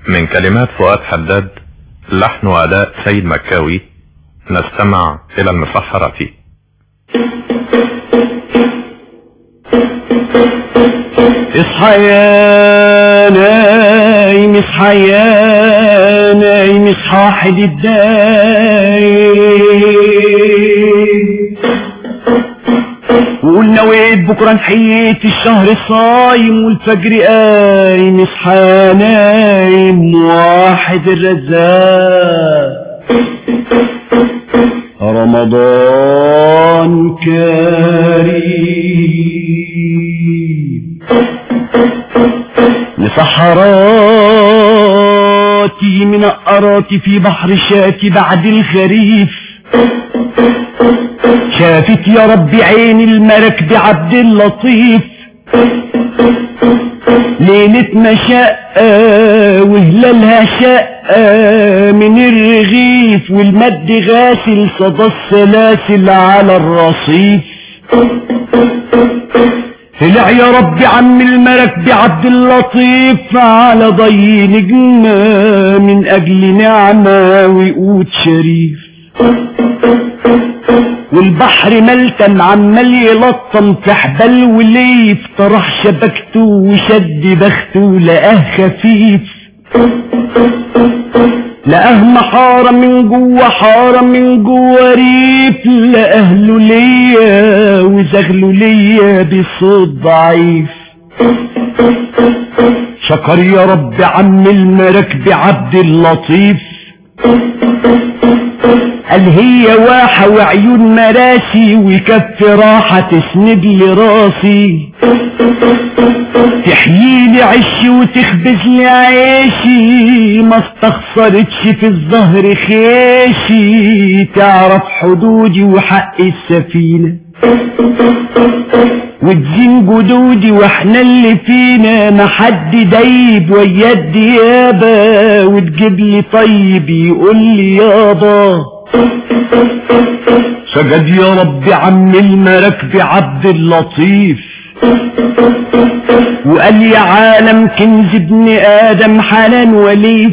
من كلمات فؤاد حداد لحن وأداء سيد مكاوي نستمع إلى المسحرة اصحى يا نايم اصحى يا نايم اصحى واحد الدايم وقول نويت بكره نحيت الشهر صايم والفجر قايم اصحى يا نايم واحد الرزاق رمضان كريم لصحراتي من أراتي في بحر شاتي بعد الخريف شافت يا رب عين الملك بعبد اللطيف ليلة مشقة وهلالها شقة من الرغيف والمد غاسل صدى السلاسل على الرصيف طلع يا رب عم الملك بعبد اللطيف على ضي نجمة من أجل نعمة وقوت شريف والبحر ملتم عمال يلطم في حبل وليف طرح شبكته وشد بخته لقاه خفيف لقاه محارة من جوه حارة من جوه ريف لأهله ليا وزغله ليا بصوت ضعيف شكر يا رب عم الملك بعبد اللطيف قال هي واحة وعيون مراسي وكف راحة تسند لي راسي تحييلي عشي وتخبز لي عيشي ما استخسرتش في الظهر خيشي تعرف حدودي وحق السفينة وتزين جدودي واحنا اللي فينا ما حد دايب ويا الديابة وتجيب لي طيب يقول لي يابا سجد يا رب عم الملك بعبد اللطيف وقال يا عالم كنز ابن ادم حنان وليف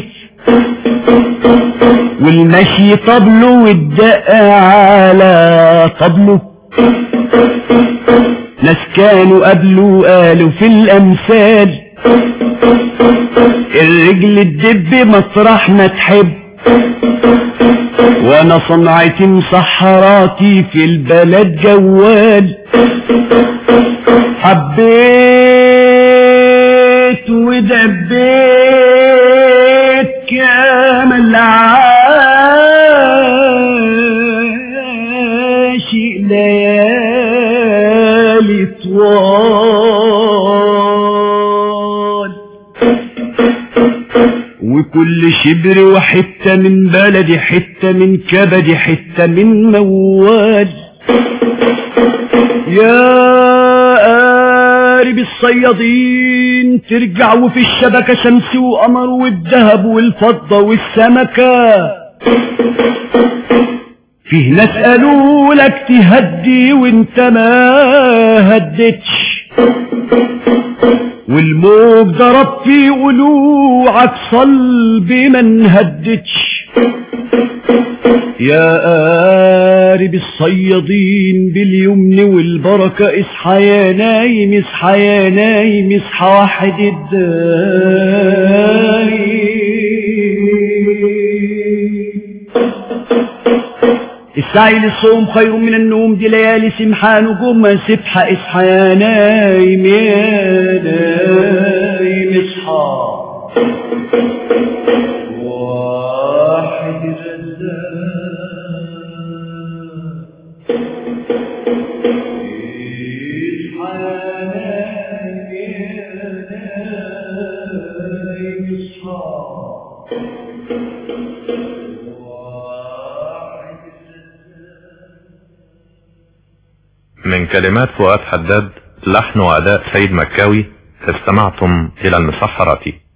والمشي طبله والدق على طبله ناس كانوا قبله قالوا في الامثال الرجل الدب مطرح ما تحب وانا صنعتي مسحراتي في البلد جوال حبيت ودبيت كامل عاشق ليالي طوال وكل شبر وحتة من بلدي حتة من كبدي حتة من موال يا قارب الصيادين ترجع وفي الشبكة شمس وقمر والذهب والفضة والسمكة فيه ناس قالوا لك تهدي وانت ما هدتش والموج ضرب في قلوعك صلب ما انهدتش يا قارب الصيادين باليمن والبركة اصحى يا نايم اصحى يا نايم اصحى واحد الداي السعي للصوم خير من النوم دي ليالي سمحة نجوم سبحة اصحى يا نايم يا نايم اصحى واحد من كلمات فؤاد حداد لحن وأداء سيد مكاوي استمعتم إلى المسحرة